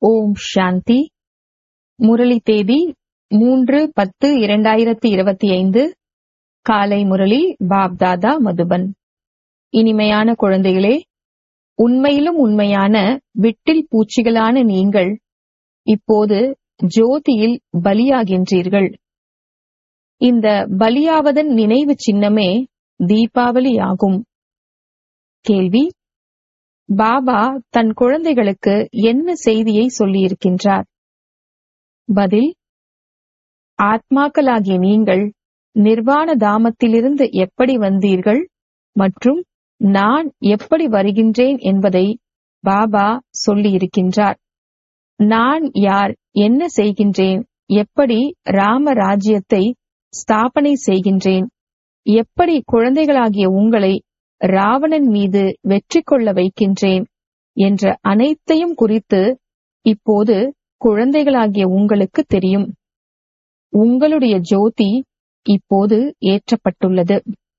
ஓம் சாந்தி முரளி தேதி மூன்று பத்து இரண்டாயிரத்தி இருபத்தி ஐந்து காலை முரளி பாப்தாதா மதுபன் இனிமையான குழந்தைகளே உண்மையிலும் உண்மையான விட்டில் பூச்சிகளான நீங்கள் இப்போது ஜோதியில் பலியாகின்றீர்கள் இந்த பலியாவதன் நினைவு சின்னமே தீபாவளி ஆகும் கேள்வி பாபா தன் குழந்தைகளுக்கு என்ன செய்தியை சொல்லியிருக்கின்றார் பதில் ஆத்மாக்களாகிய நீங்கள் நிர்வாண தாமத்திலிருந்து எப்படி வந்தீர்கள் மற்றும் நான் எப்படி வருகின்றேன் என்பதை பாபா சொல்லியிருக்கின்றார் நான் யார் என்ன செய்கின்றேன் எப்படி ராம ராஜ்யத்தை ஸ்தாபனை செய்கின்றேன் எப்படி குழந்தைகளாகிய உங்களை ராவணன் மீது வெற்றி கொள்ள வைக்கின்றேன் என்ற அனைத்தையும் குறித்து இப்போது குழந்தைகளாகிய உங்களுக்கு தெரியும் உங்களுடைய ஜோதி இப்போது ஏற்றப்பட்டுள்ளது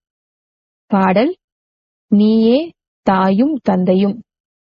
பாடல் நீயே தாயும் தந்தையும்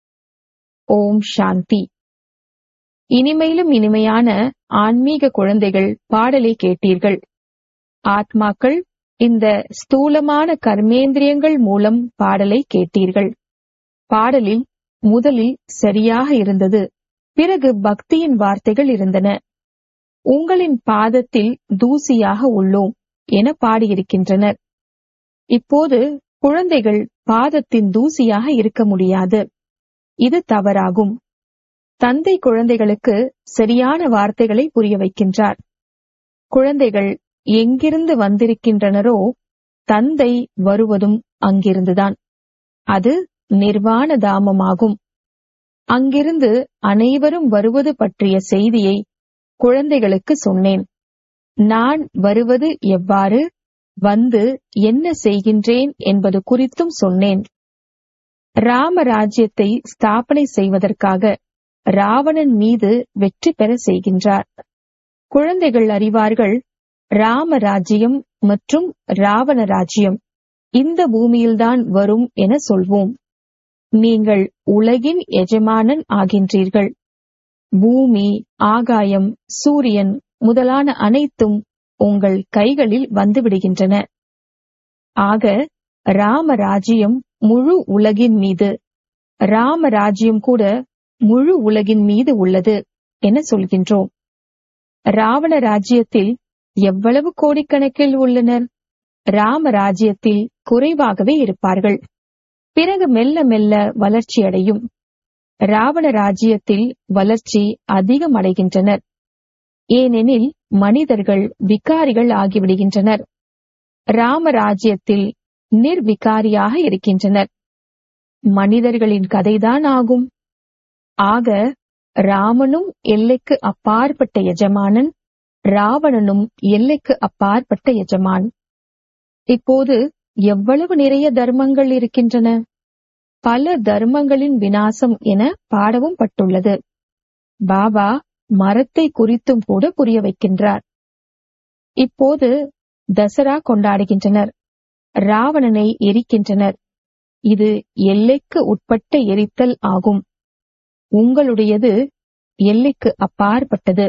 ஓம் சாந்தி இனிமையிலும் இனிமையான ஆன்மீக குழந்தைகள் பாடலை கேட்டீர்கள் ஆத்மாக்கள் இந்த ஸ்தூலமான கர்மேந்திரியங்கள் மூலம் பாடலை கேட்டீர்கள் பாடலில் முதலில் சரியாக இருந்தது பிறகு பக்தியின் வார்த்தைகள் இருந்தன உங்களின் பாதத்தில் தூசியாக உள்ளோம் என பாடியிருக்கின்றனர் இப்போது குழந்தைகள் பாதத்தின் தூசியாக இருக்க முடியாது இது தவறாகும் தந்தை குழந்தைகளுக்கு சரியான வார்த்தைகளை புரிய வைக்கின்றார் குழந்தைகள் எங்கிருந்து வந்திருக்கின்றனரோ தந்தை வருவதும் அங்கிருந்துதான் அது நிர்வாண தாமமாகும் அங்கிருந்து அனைவரும் வருவது பற்றிய செய்தியை குழந்தைகளுக்கு சொன்னேன் நான் வருவது எவ்வாறு வந்து என்ன செய்கின்றேன் என்பது குறித்தும் சொன்னேன் ராம ராஜ்யத்தை ஸ்தாபனை செய்வதற்காக ராவணன் மீது வெற்றி பெற செய்கின்றார் குழந்தைகள் அறிவார்கள் ராம ராஜ்யம் மற்றும் ராவண ராஜ்யம் இந்த பூமியில்தான் வரும் என சொல்வோம் நீங்கள் உலகின் எஜமானன் ஆகின்றீர்கள் பூமி ஆகாயம் சூரியன் முதலான அனைத்தும் உங்கள் கைகளில் வந்துவிடுகின்றன ஆக ராம ராஜ்யம் முழு உலகின் மீது ராம ராஜ்யம் கூட முழு உலகின் மீது உள்ளது என சொல்கின்றோம் ராவண ராஜ்யத்தில் எவ்வளவு கோடிக்கணக்கில் உள்ளனர் ராம ராஜ்யத்தில் குறைவாகவே இருப்பார்கள் பிறகு மெல்ல மெல்ல வளர்ச்சி அடையும் ராவண ராஜ்யத்தில் வளர்ச்சி அதிகம் அடைகின்றனர் ஏனெனில் மனிதர்கள் விகாரிகள் ஆகிவிடுகின்றனர் ராம ராஜ்யத்தில் நிர்விகாரியாக இருக்கின்றனர் மனிதர்களின் கதைதான் ஆகும் ஆக ராமனும் எல்லைக்கு அப்பாற்பட்ட எஜமானன் ராவணனும் எல்லைக்கு அப்பாற்பட்ட எஜமான் இப்போது எவ்வளவு நிறைய தர்மங்கள் இருக்கின்றன பல தர்மங்களின் வினாசம் என பாடவும் பட்டுள்ளது பாபா மரத்தை குறித்தும் கூட புரிய வைக்கின்றார் இப்போது தசரா கொண்டாடுகின்றனர் ராவணனை எரிக்கின்றனர் இது எல்லைக்கு உட்பட்ட எரித்தல் ஆகும் உங்களுடையது எல்லைக்கு அப்பாற்பட்டது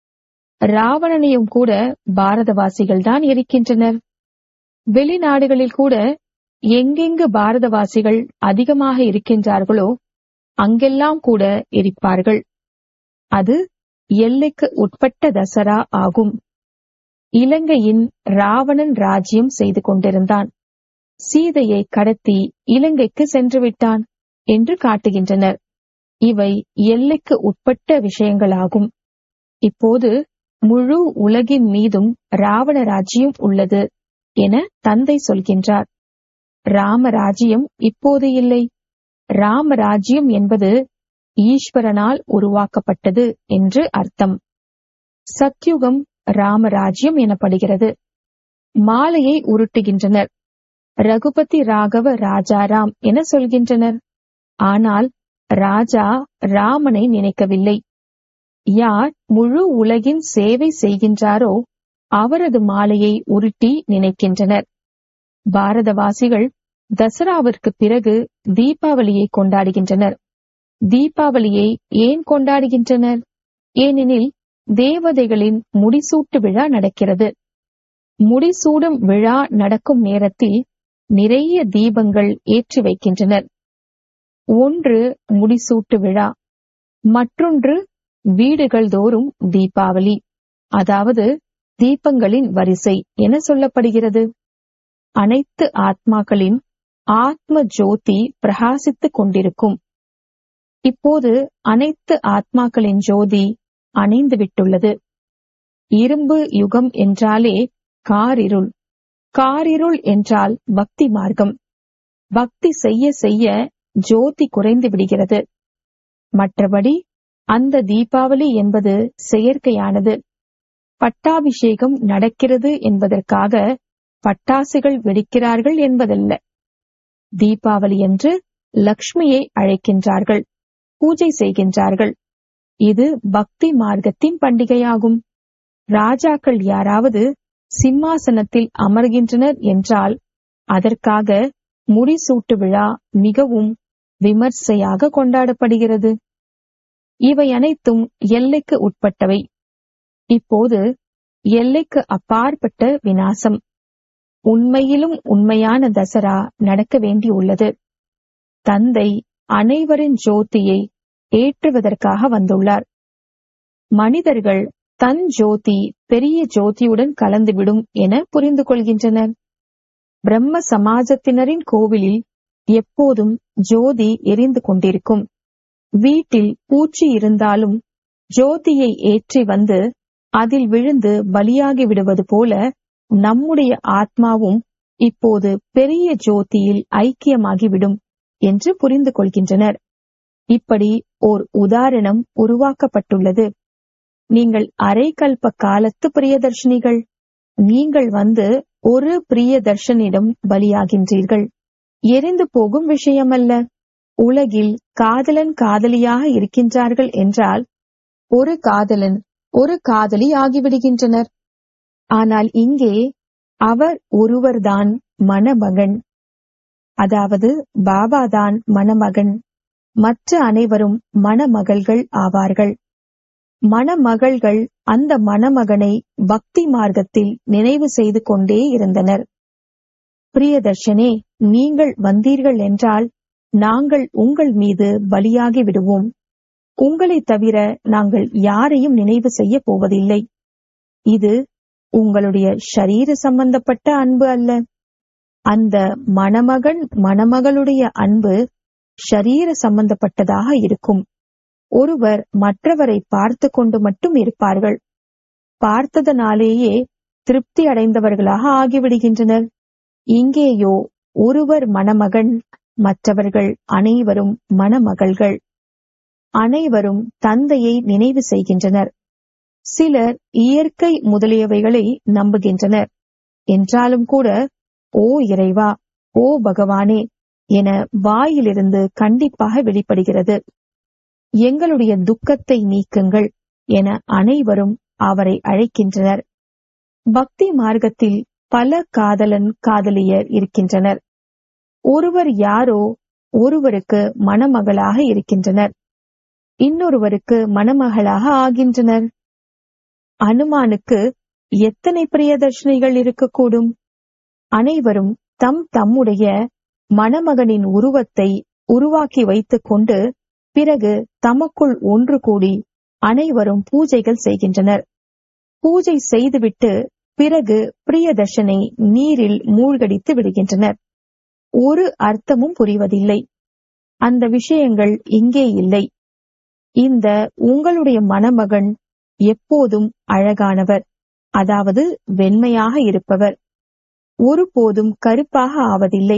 ராவணனையும் கூட பாரதவாசிகள் தான் எரிக்கின்றனர் வெளிநாடுகளில் கூட எங்கெங்கு பாரதவாசிகள் அதிகமாக இருக்கின்றார்களோ அங்கெல்லாம் கூட எரிப்பார்கள் அது எல்லைக்கு உட்பட்ட தசரா ஆகும் இலங்கையின் ராவணன் ராஜ்யம் செய்து கொண்டிருந்தான் சீதையை கடத்தி இலங்கைக்கு சென்று விட்டான் என்று காட்டுகின்றனர் இவை எல்லைக்கு உட்பட்ட விஷயங்களாகும் இப்போது முழு உலகின் மீதும் ராவண ராஜ்யம் உள்ளது என தந்தை சொல்கின்றார் ராம ராஜ்யம் இப்போது இல்லை ராம ராஜ்யம் என்பது ஈஸ்வரனால் உருவாக்கப்பட்டது என்று அர்த்தம் சத்யுகம் ராமராஜ்யம் எனப்படுகிறது மாலையை உருட்டுகின்றனர் ரகுபதி ராகவ ராஜாராம் என சொல்கின்றனர் ஆனால் ராஜா ராமனை நினைக்கவில்லை யார் முழு உலகின் சேவை செய்கின்றாரோ அவரது மாலையை உருட்டி நினைக்கின்றனர் பாரதவாசிகள் தசராவிற்கு பிறகு தீபாவளியை கொண்டாடுகின்றனர் தீபாவளியை ஏன் கொண்டாடுகின்றனர் ஏனெனில் தேவதைகளின் முடிசூட்டு விழா நடக்கிறது முடிசூடும் விழா நடக்கும் நேரத்தில் நிறைய தீபங்கள் ஏற்றி வைக்கின்றனர் ஒன்று முடிசூட்டு விழா மற்றொன்று வீடுகள் தோறும் தீபாவளி அதாவது தீபங்களின் வரிசை என சொல்லப்படுகிறது அனைத்து ஆத்மாக்களின் ஆத்ம ஜோதி பிரகாசித்துக் கொண்டிருக்கும் இப்போது அனைத்து ஆத்மாக்களின் ஜோதி அணைந்து விட்டுள்ளது இரும்பு யுகம் என்றாலே காரிருள் காரிருள் என்றால் பக்தி மார்க்கம் பக்தி செய்ய செய்ய ஜோதி குறைந்து விடுகிறது மற்றபடி அந்த தீபாவளி என்பது செயற்கையானது பட்டாபிஷேகம் நடக்கிறது என்பதற்காக பட்டாசுகள் வெடிக்கிறார்கள் என்பதல்ல தீபாவளி என்று லக்ஷ்மியை அழைக்கின்றார்கள் பூஜை செய்கின்றார்கள் இது பக்தி மார்க்கத்தின் பண்டிகையாகும் ராஜாக்கள் யாராவது சிம்மாசனத்தில் அமர்கின்றனர் என்றால் அதற்காக முடிசூட்டு விழா மிகவும் விமர்சையாக கொண்டாடப்படுகிறது இவை அனைத்தும் எல்லைக்கு உட்பட்டவை இப்போது எல்லைக்கு அப்பாற்பட்ட வினாசம் உண்மையிலும் உண்மையான தசரா நடக்க வேண்டியுள்ளது தந்தை அனைவரின் ஜோதியை ஏற்றுவதற்காக வந்துள்ளார் மனிதர்கள் தன் ஜோதி பெரிய ஜோதியுடன் கலந்துவிடும் என புரிந்து கொள்கின்றனர் பிரம்ம சமாஜத்தினரின் கோவிலில் எப்போதும் ஜோதி எரிந்து கொண்டிருக்கும் வீட்டில் பூச்சி இருந்தாலும் ஜோதியை ஏற்றி வந்து அதில் விழுந்து பலியாகி விடுவது போல நம்முடைய ஆத்மாவும் இப்போது பெரிய ஜோதியில் ஐக்கியமாகிவிடும் என்று புரிந்து கொள்கின்றனர் இப்படி ஓர் உதாரணம் உருவாக்கப்பட்டுள்ளது நீங்கள் அரைக்கல்ப காலத்து பிரியதர்ஷினிகள் நீங்கள் வந்து ஒரு பிரியதர்ஷனிடம் பலியாகின்றீர்கள் எரிந்து போகும் விஷயமல்ல உலகில் காதலன் காதலியாக இருக்கின்றார்கள் என்றால் ஒரு காதலன் ஒரு காதலி ஆகிவிடுகின்றனர் ஆனால் இங்கே அவர் ஒருவர்தான் மணமகன் அதாவது பாபாதான் மணமகன் மற்ற அனைவரும் மணமகள்கள் ஆவார்கள் மணமகள்கள் அந்த மணமகனை பக்தி மார்க்கத்தில் நினைவு செய்து கொண்டே இருந்தனர் பிரியதர்ஷனே நீங்கள் வந்தீர்கள் என்றால் நாங்கள் உங்கள் மீது பலியாகி விடுவோம் உங்களை தவிர நாங்கள் யாரையும் நினைவு செய்ய போவதில்லை இது உங்களுடைய ஷரீர சம்பந்தப்பட்ட அன்பு அல்ல அந்த மணமகன் மணமகளுடைய அன்பு ஷரீர சம்பந்தப்பட்டதாக இருக்கும் ஒருவர் மற்றவரை பார்த்து கொண்டு மட்டும் இருப்பார்கள் பார்த்ததனாலேயே திருப்தி அடைந்தவர்களாக ஆகிவிடுகின்றனர் இங்கேயோ ஒருவர் மணமகன் மற்றவர்கள் அனைவரும் மணமகள்கள் அனைவரும் தந்தையை நினைவு செய்கின்றனர் சிலர் இயற்கை முதலியவைகளை நம்புகின்றனர் என்றாலும் கூட ஓ இறைவா ஓ பகவானே என வாயிலிருந்து கண்டிப்பாக வெளிப்படுகிறது எங்களுடைய துக்கத்தை நீக்குங்கள் என அனைவரும் அவரை அழைக்கின்றனர் பக்தி மார்க்கத்தில் பல காதலன் காதலியர் இருக்கின்றனர் ஒருவர் யாரோ ஒருவருக்கு மணமகளாக இருக்கின்றனர் இன்னொருவருக்கு மணமகளாக ஆகின்றனர் அனுமானுக்கு எத்தனை பிரியதர்ஷினிகள் இருக்கக்கூடும் அனைவரும் தம் தம்முடைய மணமகனின் உருவத்தை உருவாக்கி வைத்துக் கொண்டு பிறகு தமக்குள் ஒன்று கூடி அனைவரும் பூஜைகள் செய்கின்றனர் பூஜை செய்துவிட்டு பிறகு பிரியதர்ஷனை நீரில் மூழ்கடித்து விடுகின்றனர் ஒரு அர்த்தமும் புரிவதில்லை அந்த விஷயங்கள் இங்கே இல்லை இந்த உங்களுடைய மணமகன் எப்போதும் அழகானவர் அதாவது வெண்மையாக இருப்பவர் ஒருபோதும் கருப்பாக ஆவதில்லை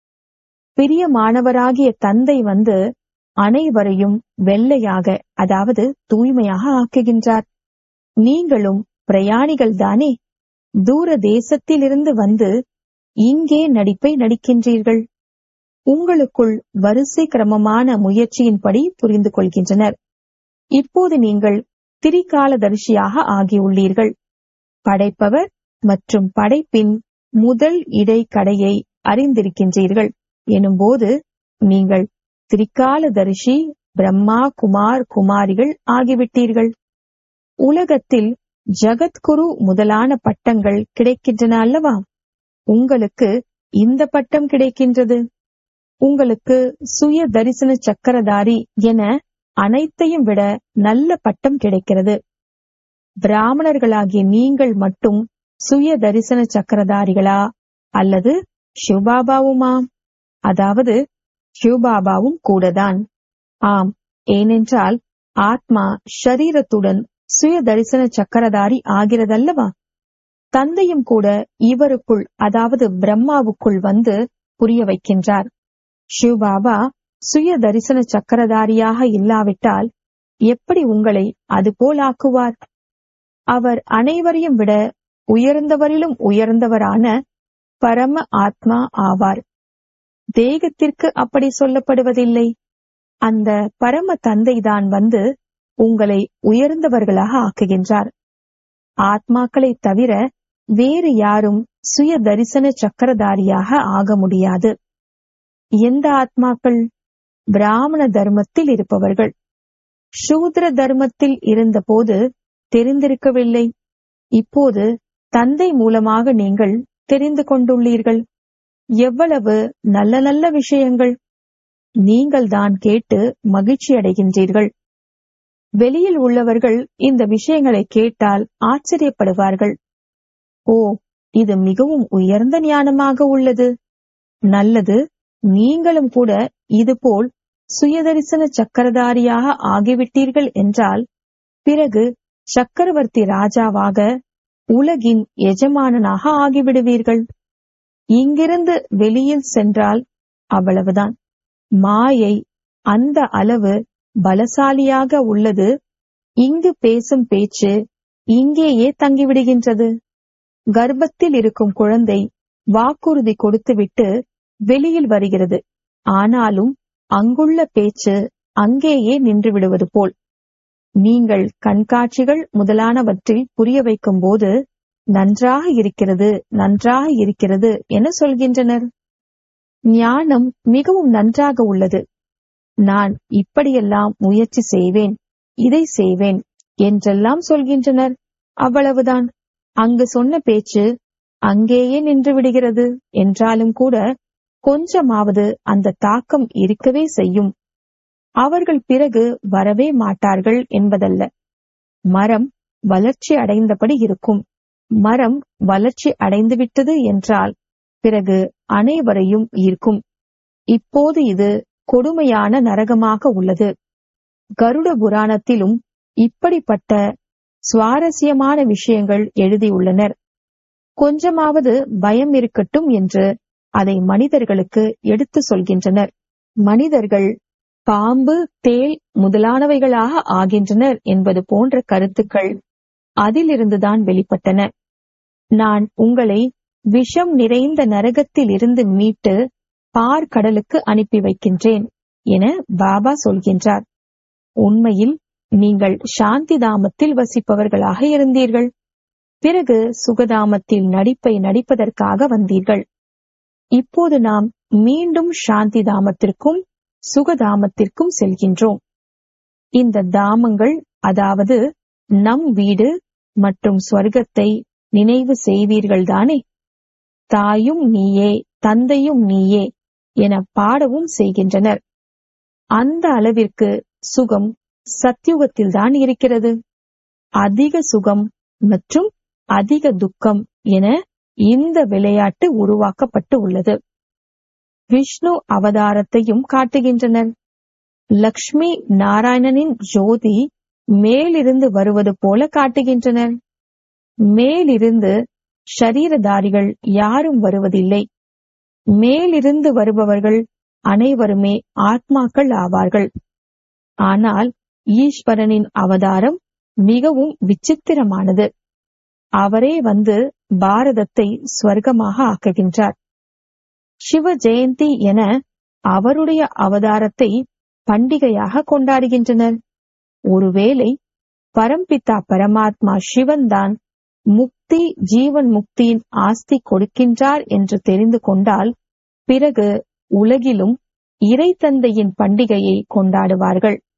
பிரியமானவராகிய தந்தை வந்து அனைவரையும் வெள்ளையாக அதாவது தூய்மையாக ஆக்குகின்றார் நீங்களும் பிரயாணிகள் தானே தூர தேசத்திலிருந்து வந்து இங்கே நடிப்பை நடிக்கின்றீர்கள் உங்களுக்குள் வரிசை கிரமமான முயற்சியின்படி புரிந்து கொள்கின்றனர் இப்போது நீங்கள் திரிகாலதரிசியாக ஆகியுள்ளீர்கள் படைப்பவர் மற்றும் படைப்பின் முதல் இடைக்கடையை அறிந்திருக்கின்றீர்கள் எனும்போது நீங்கள் திரிகாலதரிசி பிரம்மா குமார் குமாரிகள் ஆகிவிட்டீர்கள் உலகத்தில் ஜகத்குரு முதலான பட்டங்கள் கிடைக்கின்றன அல்லவா உங்களுக்கு இந்த பட்டம் கிடைக்கின்றது உங்களுக்கு சுய தரிசன சக்கரதாரி என அனைத்தையும் விட நல்ல பட்டம் கிடைக்கிறது பிராமணர்களாகிய நீங்கள் மட்டும் சுய தரிசன சக்கரதாரிகளா அல்லது சிவபாபாவுமா அதாவது சிவபாபாவும் கூடதான் ஆம் ஏனென்றால் ஆத்மா ஷரீரத்துடன் சுய தரிசன சக்கரதாரி ஆகிறதல்லவா தந்தையும் கூட இவருக்குள் அதாவது பிரம்மாவுக்குள் வந்து புரிய வைக்கின்றார் சிவபாபா சுய தரிசன சக்கரதாரியாக இல்லாவிட்டால் எப்படி உங்களை அதுபோல் ஆக்குவார் அவர் அனைவரையும் விட உயர்ந்தவரிலும் உயர்ந்தவரான பரம ஆத்மா ஆவார் தேகத்திற்கு அப்படி சொல்லப்படுவதில்லை அந்த பரம தந்தைதான் வந்து உங்களை உயர்ந்தவர்களாக ஆக்குகின்றார் ஆத்மாக்களை தவிர வேறு யாரும் சுய தரிசன சக்கரதாரியாக ஆக முடியாது எந்த ஆத்மாக்கள் பிராமண தர்மத்தில் இருப்பவர்கள் சூத்ர தர்மத்தில் இருந்தபோது தெரிந்திருக்கவில்லை இப்போது தந்தை மூலமாக நீங்கள் தெரிந்து கொண்டுள்ளீர்கள் எவ்வளவு நல்ல நல்ல விஷயங்கள் நீங்கள் தான் கேட்டு மகிழ்ச்சி அடைகின்றீர்கள் வெளியில் உள்ளவர்கள் இந்த விஷயங்களை கேட்டால் ஆச்சரியப்படுவார்கள் ஓ இது மிகவும் உயர்ந்த ஞானமாக உள்ளது நல்லது நீங்களும் கூட இதுபோல் சுயதரிசன சக்கரதாரியாக ஆகிவிட்டீர்கள் என்றால் பிறகு சக்கரவர்த்தி ராஜாவாக உலகின் எஜமானனாக ஆகிவிடுவீர்கள் இங்கிருந்து வெளியில் சென்றால் அவ்வளவுதான் மாயை அந்த அளவு பலசாலியாக உள்ளது இங்கு பேசும் பேச்சு இங்கேயே தங்கிவிடுகின்றது கர்ப்பத்தில் இருக்கும் குழந்தை வாக்குறுதி கொடுத்துவிட்டு வெளியில் வருகிறது ஆனாலும் அங்குள்ள பேச்சு அங்கேயே நின்று விடுவது போல் நீங்கள் கண்காட்சிகள் முதலானவற்றில் புரிய வைக்கும் போது நன்றாக இருக்கிறது நன்றாக இருக்கிறது என சொல்கின்றனர் ஞானம் மிகவும் நன்றாக உள்ளது நான் இப்படியெல்லாம் முயற்சி செய்வேன் இதை செய்வேன் என்றெல்லாம் சொல்கின்றனர் அவ்வளவுதான் அங்கு சொன்ன பேச்சு அங்கேயே நின்று விடுகிறது என்றாலும் கூட கொஞ்சமாவது அந்த தாக்கம் இருக்கவே செய்யும் அவர்கள் பிறகு வரவே மாட்டார்கள் என்பதல்ல மரம் வளர்ச்சி அடைந்தபடி இருக்கும் மரம் வளர்ச்சி அடைந்துவிட்டது என்றால் பிறகு அனைவரையும் ஈர்க்கும் இப்போது இது கொடுமையான நரகமாக உள்ளது கருட புராணத்திலும் இப்படிப்பட்ட சுவாரஸ்யமான விஷயங்கள் எழுதியுள்ளனர் கொஞ்சமாவது பயம் இருக்கட்டும் என்று அதை மனிதர்களுக்கு எடுத்து சொல்கின்றனர் மனிதர்கள் பாம்பு தேள் முதலானவைகளாக ஆகின்றனர் என்பது போன்ற கருத்துக்கள் அதிலிருந்துதான் வெளிப்பட்டன நான் உங்களை விஷம் நிறைந்த நரகத்தில் இருந்து மீட்டு பார்க்கடலுக்கு அனுப்பி வைக்கின்றேன் என பாபா சொல்கின்றார் உண்மையில் நீங்கள் சாந்தி தாமத்தில் வசிப்பவர்களாக இருந்தீர்கள் பிறகு சுகதாமத்தில் நடிப்பை நடிப்பதற்காக வந்தீர்கள் இப்போது நாம் மீண்டும் சாந்தி தாமத்திற்கும் சுகதாமத்திற்கும் செல்கின்றோம் இந்த தாமங்கள் அதாவது நம் வீடு மற்றும் ஸ்வர்க்கத்தை நினைவு செய்வீர்கள்தானே தாயும் நீயே தந்தையும் நீயே என பாடவும் செய்கின்றனர் அந்த அளவிற்கு சுகம் சத்தியுகத்தில்தான் இருக்கிறது அதிக சுகம் மற்றும் அதிக துக்கம் என இந்த விளையாட்டு உருவாக்கப்பட்டு உள்ளது விஷ்ணு அவதாரத்தையும் காட்டுகின்றனர் லக்ஷ்மி நாராயணனின் ஜோதி மேலிருந்து வருவது போல காட்டுகின்றனர் மேலிருந்து ஷரீரதாரிகள் யாரும் வருவதில்லை மேலிருந்து வருபவர்கள் அனைவருமே ஆத்மாக்கள் ஆவார்கள் ஆனால் ஈஸ்வரனின் அவதாரம் மிகவும் விசித்திரமானது அவரே வந்து பாரதத்தை ஸ்வர்க்கமாக ஆக்குகின்றார் சிவ ஜெயந்தி என அவருடைய அவதாரத்தை பண்டிகையாக கொண்டாடுகின்றனர் ஒருவேளை பரம்பிதா பரமாத்மா சிவன்தான் முக்தி ஜீவன் முக்தியின் ஆஸ்தி கொடுக்கின்றார் என்று தெரிந்து கொண்டால் பிறகு உலகிலும் இறை தந்தையின் பண்டிகையை கொண்டாடுவார்கள்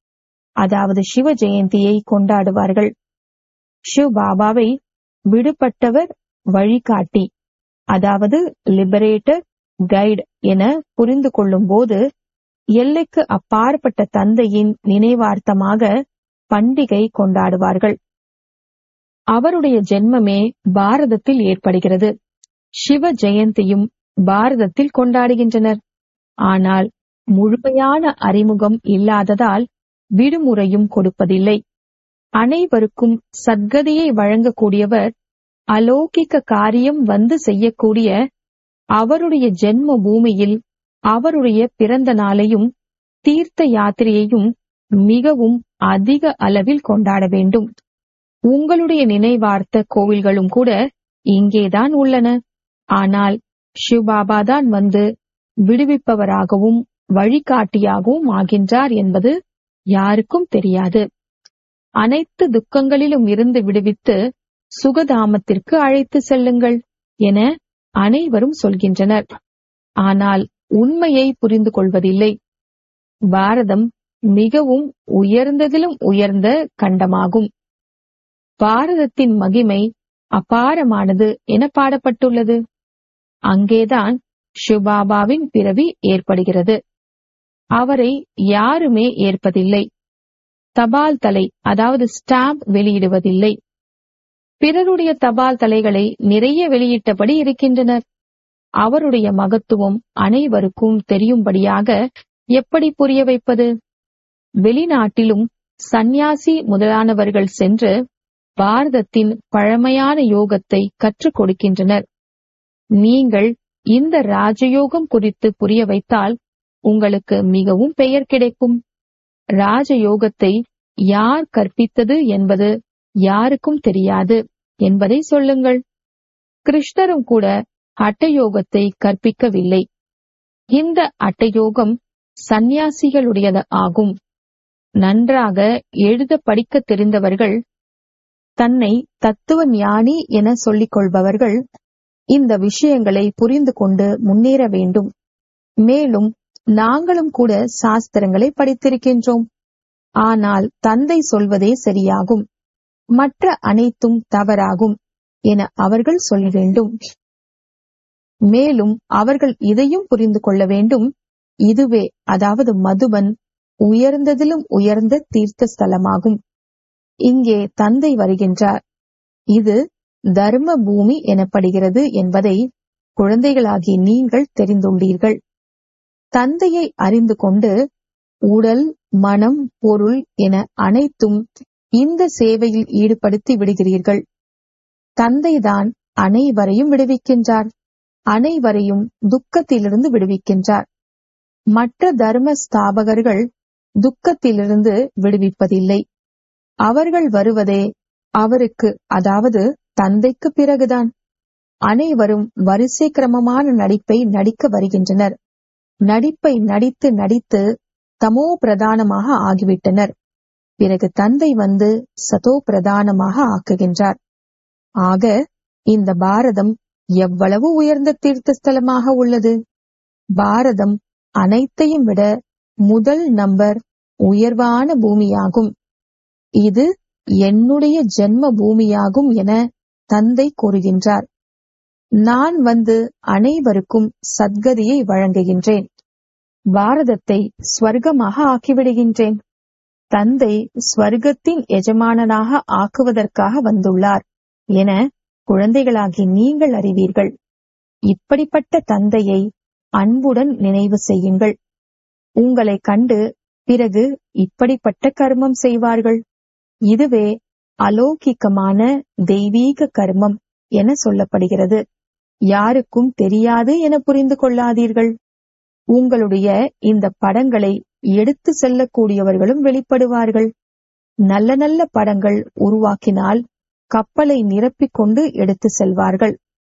அதாவது சிவ ஜெயந்தியை கொண்டாடுவார்கள் சிவ் பாபாவை விடுபட்டவர் வழிகாட்டி அதாவது லிபரேட்டர் கைடு என புரிந்து கொள்ளும் போது எல்லைக்கு அப்பாற்பட்ட தந்தையின் நினைவார்த்தமாக பண்டிகை கொண்டாடுவார்கள் அவருடைய ஜென்மமே பாரதத்தில் ஏற்படுகிறது சிவ ஜெயந்தியும் பாரதத்தில் கொண்டாடுகின்றனர் ஆனால் முழுமையான அறிமுகம் இல்லாததால் விடுமுறையும் கொடுப்பதில்லை அனைவருக்கும் சத்கதியை வழங்கக்கூடியவர் அலௌகிக்க காரியம் வந்து செய்யக்கூடிய அவருடைய ஜென்ம பூமியில் அவருடைய பிறந்த நாளையும் தீர்த்த யாத்திரையையும் மிகவும் அதிக அளவில் கொண்டாட வேண்டும் உங்களுடைய நினைவார்த்த கோவில்களும் கூட இங்கேதான் உள்ளன ஆனால் சிவபாபா தான் வந்து விடுவிப்பவராகவும் வழிகாட்டியாகவும் ஆகின்றார் என்பது யாருக்கும் தெரியாது அனைத்து துக்கங்களிலும் இருந்து விடுவித்து சுகதாமத்திற்கு அழைத்து செல்லுங்கள் என அனைவரும் சொல்கின்றனர் ஆனால் உண்மையை புரிந்து கொள்வதில்லை பாரதம் மிகவும் உயர்ந்ததிலும் உயர்ந்த கண்டமாகும் பாரதத்தின் மகிமை அபாரமானது என பாடப்பட்டுள்ளது அங்கேதான் ஷிவபாபாவின் பிறவி ஏற்படுகிறது அவரை யாருமே ஏற்பதில்லை தபால் தலை அதாவது ஸ்டாம்ப் வெளியிடுவதில்லை பிறருடைய தபால் தலைகளை நிறைய வெளியிட்டபடி இருக்கின்றனர் அவருடைய மகத்துவம் அனைவருக்கும் தெரியும்படியாக எப்படி புரிய வைப்பது வெளிநாட்டிலும் சந்நியாசி முதலானவர்கள் சென்று பாரதத்தின் பழமையான யோகத்தை கற்றுக் கொடுக்கின்றனர் நீங்கள் இந்த ராஜயோகம் குறித்து புரிய வைத்தால் உங்களுக்கு மிகவும் பெயர் கிடைக்கும் ராஜயோகத்தை யார் கற்பித்தது என்பது யாருக்கும் தெரியாது என்பதை சொல்லுங்கள் கிருஷ்ணரும் கூட அட்டயோகத்தை கற்பிக்கவில்லை இந்த அட்டயோகம் சந்நியாசிகளுடையது ஆகும் நன்றாக எழுத படிக்க தெரிந்தவர்கள் தன்னை தத்துவ ஞானி என சொல்லிக் கொள்பவர்கள் இந்த விஷயங்களை புரிந்து கொண்டு முன்னேற வேண்டும் மேலும் நாங்களும் கூட சாஸ்திரங்களை படித்திருக்கின்றோம் ஆனால் தந்தை சொல்வதே சரியாகும் மற்ற அனைத்தும் தவறாகும் என அவர்கள் சொல்ல வேண்டும் மேலும் அவர்கள் இதையும் புரிந்து கொள்ள வேண்டும் இதுவே அதாவது மதுபன் உயர்ந்ததிலும் உயர்ந்த தீர்த்த ஸ்தலமாகும் இங்கே தந்தை வருகின்றார் இது தர்ம பூமி எனப்படுகிறது என்பதை குழந்தைகளாகி நீங்கள் தெரிந்துள்ளீர்கள் தந்தையை அறிந்து கொண்டு உடல் மனம் பொருள் என அனைத்தும் இந்த சேவையில் ஈடுபடுத்தி விடுகிறீர்கள் தந்தைதான் அனைவரையும் விடுவிக்கின்றார் அனைவரையும் துக்கத்திலிருந்து விடுவிக்கின்றார் மற்ற தர்ம ஸ்தாபகர்கள் துக்கத்திலிருந்து விடுவிப்பதில்லை அவர்கள் வருவதே அவருக்கு அதாவது தந்தைக்கு பிறகுதான் அனைவரும் வரிசை கிரமமான நடிப்பை நடிக்க வருகின்றனர் நடிப்பை நடித்து நடித்து தமோ பிரதானமாக ஆகிவிட்டனர் பிறகு தந்தை வந்து சதோ பிரதானமாக ஆக்குகின்றார் ஆக இந்த பாரதம் எவ்வளவு உயர்ந்த தீர்த்த ஸ்தலமாக உள்ளது பாரதம் அனைத்தையும் விட முதல் நம்பர் உயர்வான பூமியாகும் இது என்னுடைய ஜென்ம பூமியாகும் என தந்தை கூறுகின்றார் நான் வந்து அனைவருக்கும் சத்கதியை வழங்குகின்றேன் பாரதத்தை ஸ்வர்க்கமாக ஆக்கிவிடுகின்றேன் தந்தை ஸ்வர்க்கத்தின் எஜமானனாக ஆக்குவதற்காக வந்துள்ளார் என குழந்தைகளாகி நீங்கள் அறிவீர்கள் இப்படிப்பட்ட தந்தையை அன்புடன் நினைவு செய்யுங்கள் உங்களை கண்டு பிறகு இப்படிப்பட்ட கர்மம் செய்வார்கள் இதுவே அலௌகிக்கமான தெய்வீக கர்மம் என சொல்லப்படுகிறது யாருக்கும் தெரியாது என புரிந்து கொள்ளாதீர்கள் உங்களுடைய இந்த படங்களை எடுத்து செல்லக்கூடியவர்களும் வெளிப்படுவார்கள் நல்ல நல்ல படங்கள் உருவாக்கினால் கப்பலை நிரப்பிக் கொண்டு எடுத்து செல்வார்கள்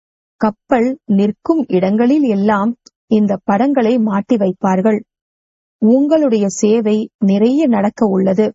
கப்பல் நிற்கும் இடங்களில் எல்லாம் இந்த படங்களை மாட்டி வைப்பார்கள் உங்களுடைய சேவை நிறைய நடக்க உள்ளது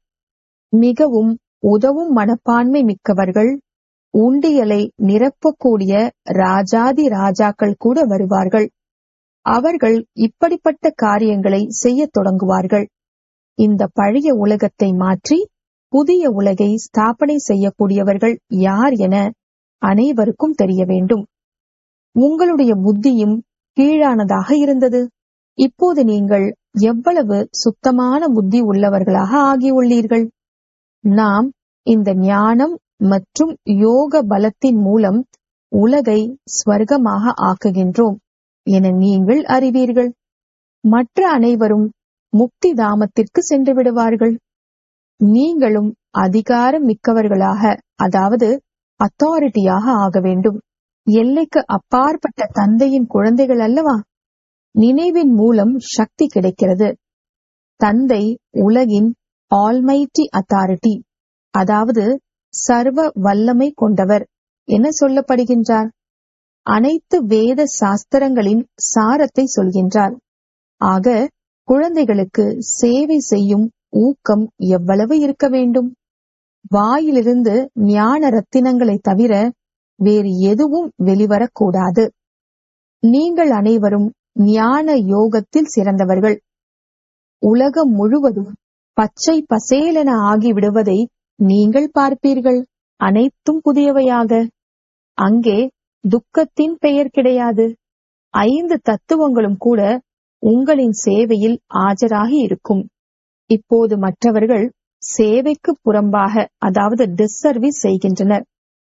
மிகவும் உதவும் மனப்பான்மை மிக்கவர்கள் உண்டியலை நிரப்பக்கூடிய ராஜாதி ராஜாக்கள் கூட வருவார்கள் அவர்கள் இப்படிப்பட்ட காரியங்களை செய்ய தொடங்குவார்கள் இந்த பழைய உலகத்தை மாற்றி புதிய உலகை ஸ்தாபனை செய்யக்கூடியவர்கள் யார் என அனைவருக்கும் தெரிய வேண்டும் உங்களுடைய புத்தியும் கீழானதாக இருந்தது இப்போது நீங்கள் எவ்வளவு சுத்தமான புத்தி உள்ளவர்களாக ஆகியுள்ளீர்கள் நாம் இந்த ஞானம் மற்றும் யோக பலத்தின் மூலம் உலகை ஸ்வர்க்கமாக ஆக்குகின்றோம் என நீங்கள் அறிவீர்கள் மற்ற அனைவரும் முக்தி தாமத்திற்கு சென்று விடுவார்கள் நீங்களும் அதிகாரம் மிக்கவர்களாக அதாவது அத்தாரிட்டியாக ஆக வேண்டும் எல்லைக்கு அப்பாற்பட்ட தந்தையின் குழந்தைகள் அல்லவா நினைவின் மூலம் சக்தி கிடைக்கிறது தந்தை உலகின் ஆல்மைட்டி அத்தாரிட்டி அதாவது சர்வ வல்லமை கொண்டவர் என சொல்லப்படுகின்றார் அனைத்து வேத சாஸ்திரங்களின் சாரத்தை சொல்கின்றார் ஆக குழந்தைகளுக்கு சேவை செய்யும் ஊக்கம் எவ்வளவு இருக்க வேண்டும் வாயிலிருந்து ஞான ரத்தினங்களை தவிர வேறு எதுவும் வெளிவரக்கூடாது நீங்கள் அனைவரும் ஞான யோகத்தில் சிறந்தவர்கள் உலகம் முழுவதும் பச்சை பசேலென ஆகிவிடுவதை நீங்கள் பார்ப்பீர்கள் அனைத்தும் புதியவையாக அங்கே துக்கத்தின் பெயர் கிடையாது ஐந்து தத்துவங்களும் கூட உங்களின் சேவையில் ஆஜராகி இருக்கும் இப்போது மற்றவர்கள் சேவைக்கு புறம்பாக அதாவது டிஸ்சர்வீஸ் செய்கின்றனர்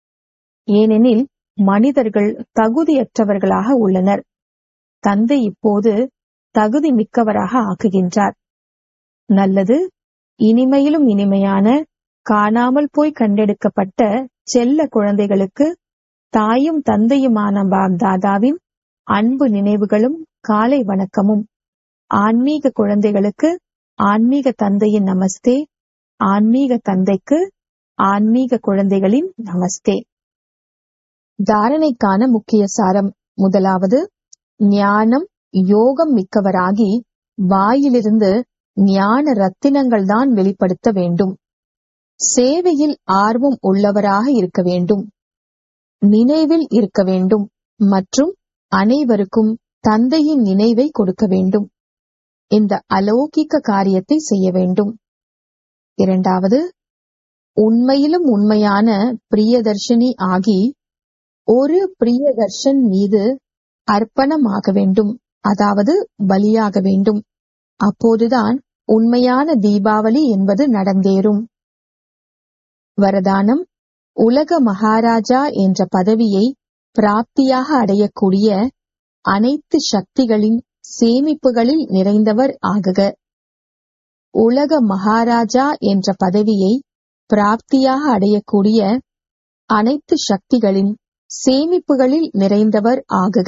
ஏனெனில் மனிதர்கள் தகுதியற்றவர்களாக உள்ளனர் தந்தை இப்போது தகுதி மிக்கவராக ஆக்குகின்றார் நல்லது இனிமையிலும் இனிமையான காணாமல் போய் கண்டெடுக்கப்பட்ட செல்ல குழந்தைகளுக்கு தாயும் தந்தையுமான பாப்தாதாவின் அன்பு நினைவுகளும் காலை வணக்கமும் ஆன்மீக குழந்தைகளுக்கு ஆன்மீக தந்தையின் நமஸ்தே ஆன்மீக தந்தைக்கு ஆன்மீக குழந்தைகளின் நமஸ்தே தாரணைக்கான முக்கிய சாரம் முதலாவது ஞானம் யோகம் மிக்கவராகி வாயிலிருந்து ஞான ரத்தினங்கள் தான் வெளிப்படுத்த வேண்டும் சேவையில் ஆர்வம் உள்ளவராக இருக்க வேண்டும் நினைவில் இருக்க வேண்டும் மற்றும் அனைவருக்கும் தந்தையின் நினைவை கொடுக்க வேண்டும் இந்த அலௌகிக்க காரியத்தை செய்ய வேண்டும் இரண்டாவது உண்மையிலும் உண்மையான பிரியதர்ஷினி ஆகி ஒரு பிரியதர்ஷன் மீது அர்ப்பணமாக வேண்டும் அதாவது பலியாக வேண்டும் அப்போதுதான் உண்மையான தீபாவளி என்பது நடந்தேறும் வரதானம் உலக மகாராஜா என்ற பதவியை பிராப்தியாக அடையக்கூடிய அனைத்து சக்திகளின் சேமிப்புகளில் நிறைந்தவர் ஆகுக உலக மகாராஜா என்ற பதவியை பிராப்தியாக அடையக்கூடிய அனைத்து சக்திகளின் சேமிப்புகளில் நிறைந்தவர் ஆகுக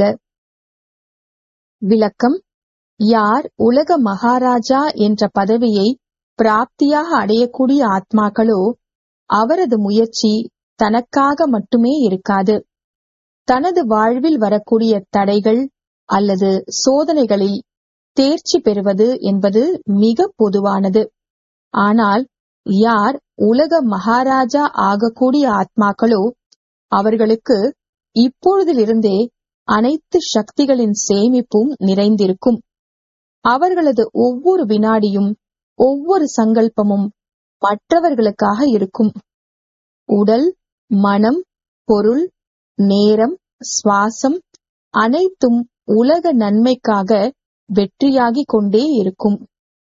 விளக்கம் யார் உலக மகாராஜா என்ற பதவியை பிராப்தியாக அடையக்கூடிய ஆத்மாக்களோ அவரது முயற்சி தனக்காக மட்டுமே இருக்காது தனது வாழ்வில் வரக்கூடிய தடைகள் அல்லது சோதனைகளில் தேர்ச்சி பெறுவது என்பது மிக பொதுவானது ஆனால் யார் உலக மகாராஜா ஆகக்கூடிய ஆத்மாக்களோ அவர்களுக்கு இப்பொழுதிலிருந்தே அனைத்து சக்திகளின் சேமிப்பும் நிறைந்திருக்கும் அவர்களது ஒவ்வொரு வினாடியும் ஒவ்வொரு சங்கல்பமும் மற்றவர்களுக்காக இருக்கும் உடல் மனம் பொருள் நேரம் சுவாசம் அனைத்தும் உலக நன்மைக்காக வெற்றியாகிக் கொண்டே இருக்கும்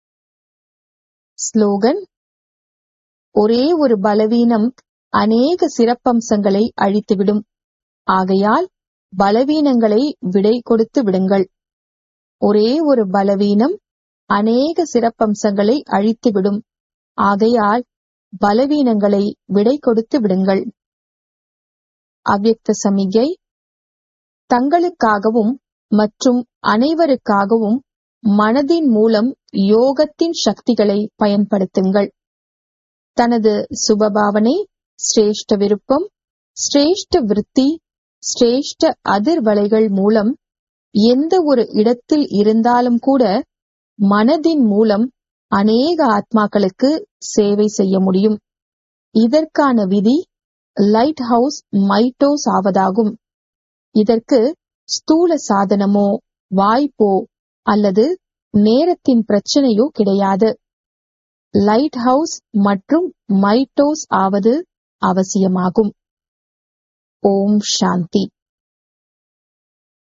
ஸ்லோகன் ஒரே ஒரு பலவீனம் அநேக சிறப்பம்சங்களை அழித்துவிடும் ஆகையால் பலவீனங்களை விடை கொடுத்து விடுங்கள் ஒரே ஒரு பலவீனம் அநேக சிறப்பம்சங்களை அழித்துவிடும் ஆகையால் பலவீனங்களை விடை கொடுத்து விடுங்கள் அவ்யக்த சமிகை தங்களுக்காகவும் மற்றும் அனைவருக்காகவும் மனதின் மூலம் யோகத்தின் சக்திகளை பயன்படுத்துங்கள் தனது சுபபாவனை சிரேஷ்ட விருப்பம் சிரேஷ்ட விருத்தி சிரேஷ்ட அதிர்வலைகள் மூலம் எந்த ஒரு இடத்தில் இருந்தாலும் கூட மனதின் மூலம் அநேக ஆத்மாக்களுக்கு சேவை செய்ய முடியும் இதற்கான விதி லைட் ஹவுஸ் மைட்டோஸ் ஆவதாகும் இதற்கு ஸ்தூல சாதனமோ வாய்ப்போ அல்லது நேரத்தின் பிரச்சனையோ கிடையாது லைட் ஹவுஸ் மற்றும் மைட்டோஸ் ஆவது அவசியமாகும் ஓம் சாந்தி